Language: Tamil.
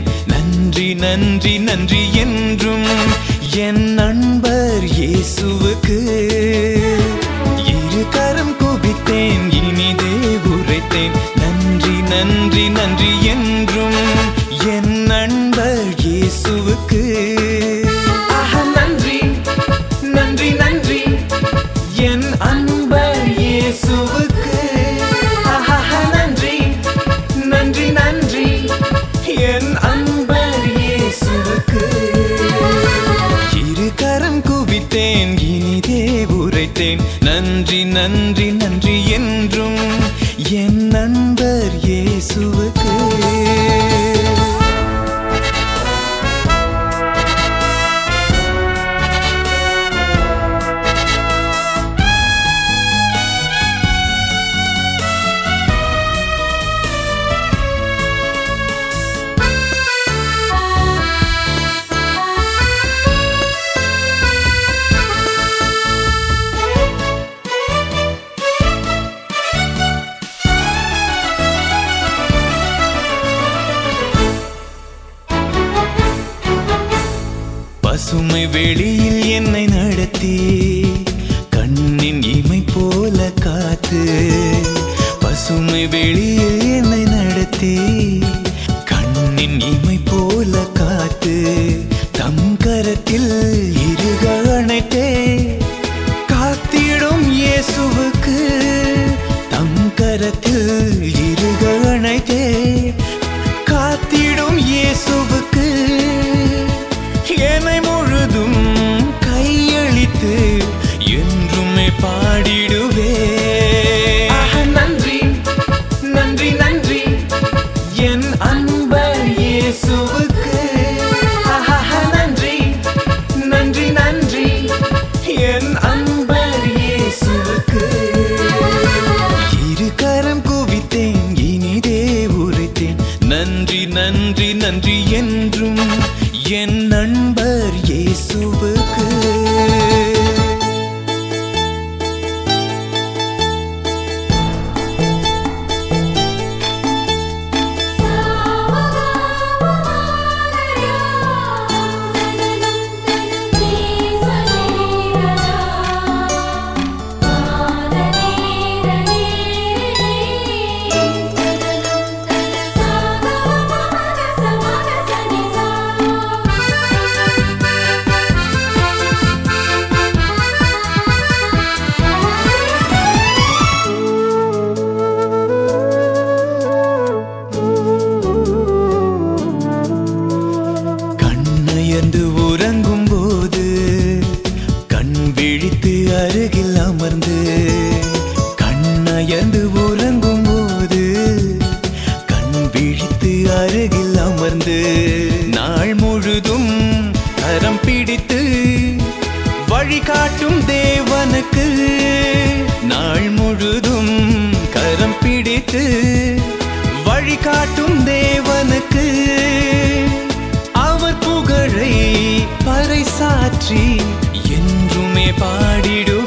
உரைத்தேன் நன்றி நன்றி நன்றி என்றும் என் நண்பர் இயேசுவுக்கு இரு கரம் குவித்தேன் இனிதே உரைத்தேன் நன்றி நன்றி நன்றி என்றும் என் நண்பர் இயேசுவுக்கு ஆஹா, நன்றி நன்றி நன்றி என் அன்பர் இயேசுவுக்கு ஆஹா, நன்றி நன்றி நன்றி என் அன்பர் இயேசுவுக்கு இரு கரம் குவித்தேன் இனிதே உரைத்தேன் நன்றி நன்றி நன்றி என்றும் என் நண்பர் இயேசுவுக்கு பசுமை வெளியில் என்னை நடத்தி கண்ணின் இமை போல காத்து பசுமை வெளியில் என்னை நடத்தி கண்ணின் இமை போல காத்து தம் கரத்தில் இருக அணைத்தே காத்திடும் இயேசுவுக்கு தம் கரத்தில் இருக அணைத்தே காத்திடும் இயேசுவுக்கு என்னை முழுதும் கையளித்து என்றுமே பாடிடுவே நன்றி நன்றி நன்றி என் அன்பர் இயேசுவுக்கு ஆஹா, நன்றி நன்றி நன்றி என் அன்பர் இயேசுவுக்கு இரு கரம் குவித்தேன் இனிதே உரைத்தேன் நன்றி நன்றி நன்றி என்றும் என் நண்பர் இயேசுவுக்கு கண்ணயர்ந்து உறங்கும் போது கண் விழித்து அருகில் அமர்ந்து கண்ணயர்ந்து உறங்கும் போது கண் விழித்து அருகில் அமர்ந்து நாள் முழுதும் கரம் பிடித்து வழிகாட்டும் தேவனுக்கு நாள் முழுதும் கரம் பிடித்து வழிகாட்டும் தேவனுக்கு அவர் புகழை பறைசாற்றி என்றுமே பாடிடு